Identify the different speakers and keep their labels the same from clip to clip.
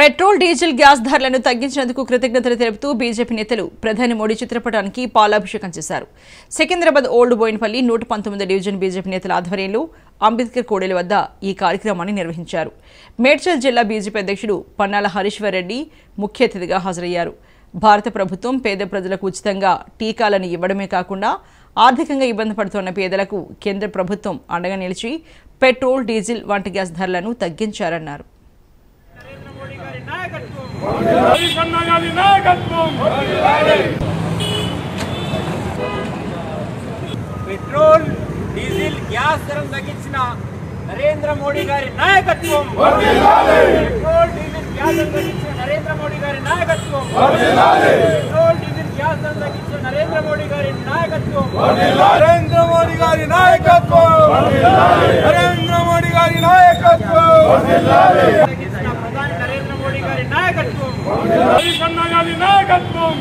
Speaker 1: petrol diesel gas ధరలను తగ్గించినందుకు కృతజ్ఞతలు తెలుపుతూ బీజేపీ నేతలు ప్రధాని మోడీ చిత్రపటానికి పాలాభిషేకం చేశారు సికింద్రాబాద్ ఓల్డ్ బోయినపల్లి నూట పంతొమ్మిది డివిజన్ బీజేపీ నేతల ఆధ్వర్యంలో అంబేద్కర్ కోడెల వద్ద ఈ కార్యక్రమాన్ని నిర్వహించారు మేడ్చల్ జిల్లా బీజేపీ అధ్యక్షుడు పన్నాల హరీశ్వర్ రెడ్డి ముఖ్య అతిథిగా హాజరయ్యారు భారత ప్రభుత్వం పేద ప్రజలకు ఉచితంగా టీకాలను ఇవ్వడమే కాకుండా ఆర్థికంగా ఇబ్బంది పడుతున్న పేదలకు కేంద్ర ప్రభుత్వం అండగా నిలిచి పెట్రోల్ డీజిల్ వంటి గ్యాస్ ధరలను తగ్గించారన్నారు
Speaker 2: హరికన్న గారి నాయకత్వం
Speaker 3: పెట్రోల్ డీజిల్ గ్యాస్ ధరలు తగ్గించిన నరేంద్ర మోడీ గారి నాయకత్వం పెట్రోల్ డీజిల్ గ్యాస్ ధరలు తగ్గించిన నరేంద్ర మోడీ గారి నాయకత్వం పెట్రోల్ డీజిల్ గ్యాస్ ధరలు తగ్గించిన నరేంద్ర మోడీ గారి నాయకత్వం
Speaker 2: నరేంద్ర మోడీ గారి నాయకత్వం నరేంద్ర మోడీ గారి నాయకత్వం
Speaker 3: తగ్గించిన ప్రధాని నరేంద్ర మోడీ గారి నాయకత్వం
Speaker 2: హరికన్న గారి నాయకత్వం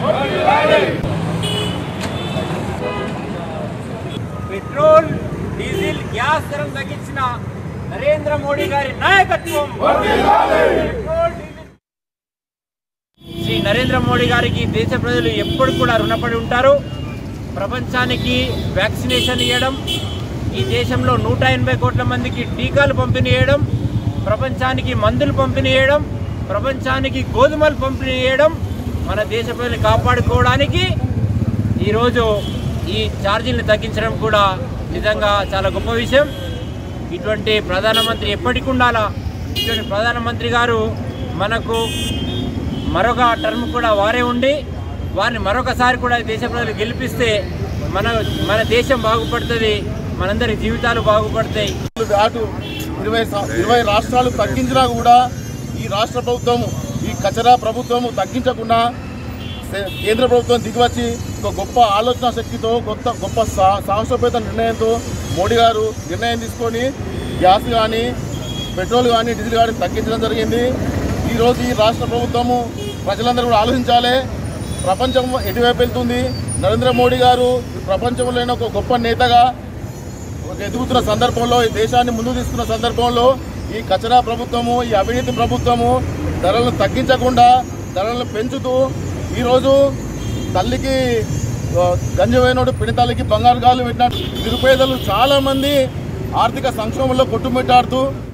Speaker 3: పెట్రోల్ డీజిల్ గ్యాస్ ధరలు తగ్గించిన నరేంద్ర మోడీ గారి నాయకత్వం పెట్రోల్ డీజిల్ శ్రీ నరేంద్ర మోడీ గారికి దేశ ప్రజలు ఎప్పుడు కూడా రుణపడి ఉంటారు ప్రపంచానికి వ్యాక్సినేషన్ ఇవ్వడం ఈ దేశంలో నూట ఎనభై కోట్ల మందికి టీకాలు పంపిణీ చేయడం ప్రపంచానికి మందులు పంపిణీ చేయడం ప్రపంచానికి గోధుమలు పంపిణీ చేయడం మన దేశ ప్రజల్ని కాపాడుకోవడానికి ఈరోజు ఈ ఛార్జీలను తగ్గించడం కూడా నిజంగా చాలా గొప్ప విషయం ఇటువంటి ప్రధానమంత్రి ఎప్పటికి ఉండాలా ఇటువంటి ప్రధానమంత్రి గారు మనకు మరొక టర్మ్ కూడా వారే ఉండి వారిని మరొకసారి కూడా ఈ దేశ ప్రజలు గెలిపిస్తే మన మన దేశం బాగుపడుతుంది మనందరి జీవితాలు బాగుపడతాయి
Speaker 4: అటు ఇరవై సా- ఇరవై రాష్ట్రాలు తగ్గించినా కూడా ఈ రాష్ట్ర ప్రభుత్వం ఈ కచరా ప్రభుత్వం తగ్గించకుండా సే- కేంద్ర ప్రభుత్వం దిగివచ్చి ఒక గొప్ప ఆలోచన శక్తితో కొత్త గొప్ప సా సాహసోపేత నిర్ణయంతో మోడీ గారు నిర్ణయం తీసుకొని గ్యాస్ కానీ పెట్రోల్ కానీ డీజిల్ కానీ తగ్గించడం జరిగింది ఈరోజు ఈ రాష్ట్ర ప్రభుత్వము ప్రజలందరూ కూడా ఆలోచించాలి ప్రపంచం ఎటువైపు వెళ్తుంది నరేంద్ర మోడీ గారు ఈ ప్రపంచంలోనే ఒక గొప్ప నేతగా ఒక ఎదుగుతున్న సందర్భంలో ఈ దేశాన్ని ముందుకు తీసుకున్న సందర్భంలో ఈ కచరా ప్రభుత్వము ఈ అవినీతి ప్రభుత్వము ధరలను తగ్గించకుండా ధరలను పెంచుతూ ఈరోజు తల్లికి ఆ, గంజమైనోడు పిడి తల్లికి బంగారు గాలు పెట్టినట్టు నిరుపేదలు చాలామంది ఆర్థిక సంక్షోభంలో కొట్టుమిట్టాడుతూ